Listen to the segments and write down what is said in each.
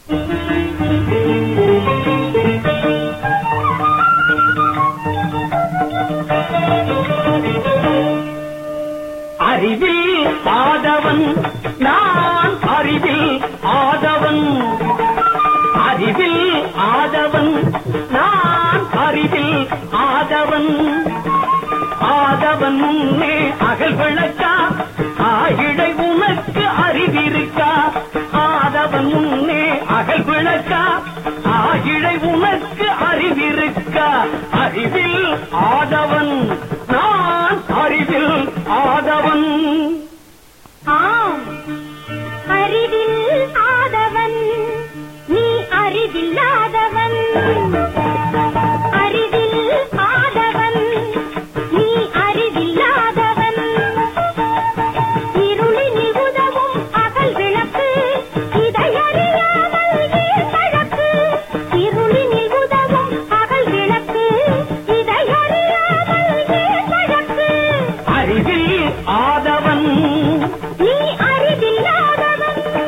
அறிவில் ஆதவன் நான் அறிவில் ஆதவன் அறிவில் ஆதவன் நான் அறிவில் ஆதவன் ஆதவன் முன்னே அகல் விளக்கா ஆயிடை உனக்கு அறிவிருக்கா ஆதவன் முன்னே அகல் விளக்கா ஆயிழை உனக்கு அறிவிருக்கா அறிவில் ஆதவன் நான் அறிவில் ஆதவன் ஆம் அறிவில் ஆதவன் நீ அறிவில்லாதவன் அறிவில் ஆதவன் நீ அறிவில்லாதவன் இருளினில் உதவும் அகல் விளக்கு இதை அறியாமல் ஏன் பழக்கு இருளினில் உதவும் அகல் விளக்கு இதை அறியாமல் ஏன் பழக்கு அறிவில் ஆதவன் நீ அறிவில்லாதவன்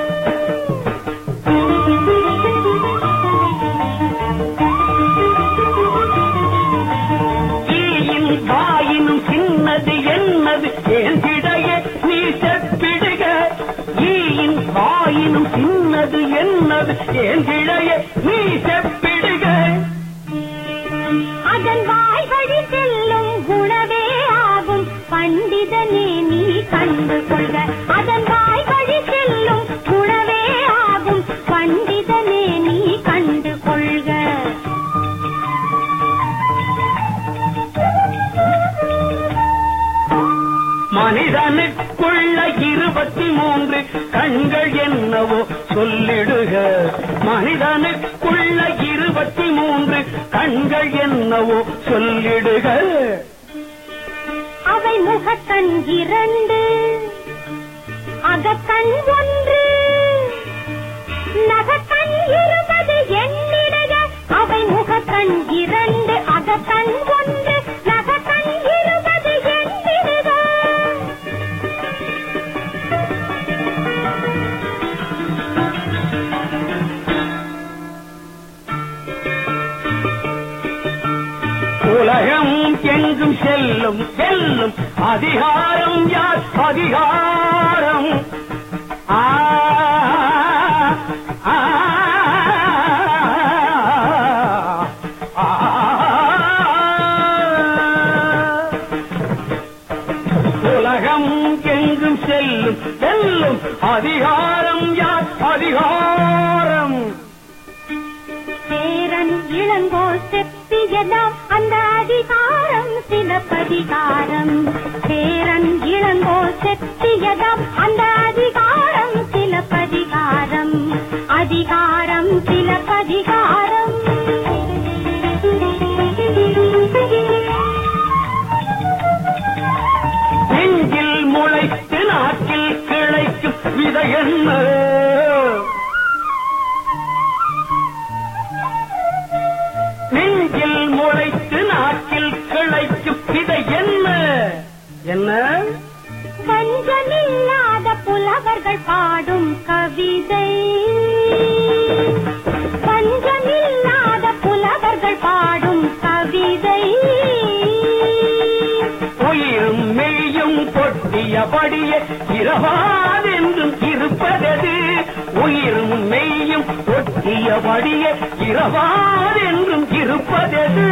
ஈயின் வாயினும் சின்னது என்னது ஏன் திடைய நீ செப்பிடுக ஈயின் வாயினும் சின்னது என்னது ஏன் திடைய நீ செப்பிடுக அதன் வாய் வழி செல்லும் குணவே ஆகும் பண்டிதனே நீ கண்டு கொள்க அதன் வாய் வழி செல்லும் குணவே ஆகும் பண்டிதனே நீ கண்டு கொள்க மனிதனுக்குள்ள இருபத்தி மூன்று கண்கள் என்னவோ சொல்லிடுக மனிதனுக்குள்ள இருபத்தி மூன்று கண்கள் என்னவோ சொல்லிடுக அவை முகக்கண் இரண்டு அகக்கண் ஒன்று நகக்கண் இருபது எண்ணிடுக அவை முகக்கண் இரண்டு அகக்கண் ஒன்று நகக்கண் இருபது எண்ணிடுக உலகம் எங்கும் செல்லும் செல்லும் அதிகாரம் யார் அதிகாரம் ஆ, ஆ, ஆ, உலகம் எங்கும் செல்லும் செல்லும் அதிகாரம் யார் அதிகாரம் சேரன் இளங்கோ செப்பியதாம் அந்த அதிகாரம் சிலப்பதிகாரம் சேரன் இளங்கோ செப்பியதாம் அந்த அதிகாரம் சிலப்பதிகாரம் அதிகாரம் சிலப்பதிகாரம் நெஞ்சில் முளைத்து நாக்கில் கிளைக்கும் விதை என்ன நெஞ்சில் முளைத்து நாக்கில் கிளைக்கும் விதை என்ன என்ன பஞ்சமில்லாத புலவர்கள் பாடும் கவிதை பஞ்சமில்லாத புலவர்கள் பாடும் கவிதை உயிரும் மெய்யும் கொட்டியபடியே இரவாதென்றும் இருப்பதது உயிரும் மெய்யும் கொட்டியபடியே இரவாதென்றும் இருப்பதது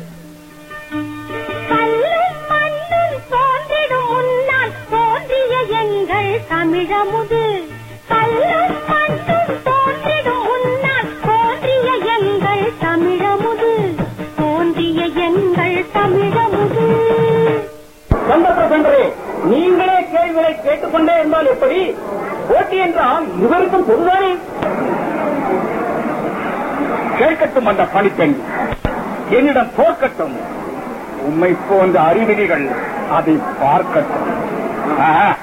கல்லும் மண்ணும் தோன்றிடும் முன்னால் தோன்றிய எங்கள் தமிழமுது கல்லும் மண்ணும் தோன்றிடும் முன்னால் தோன்றிய எங்கள் தமிழமுது தோன்றிய எங்கள் தமிழமுது சந்தர்ப்பன்றே நீங்களே கேள்விகளை கேட்டுக்கொண்டே இருந்தால் எப்படி போட்டி என்றால் இவருக்கும் பொதுதானே கேட்கட்டும் அந்த பணிப்பெண் என்னிடம் போக்கட்டும் உண்மை போன்ற அறிவிலிகள் அதை பார்க்கட்டும் ஆஹா.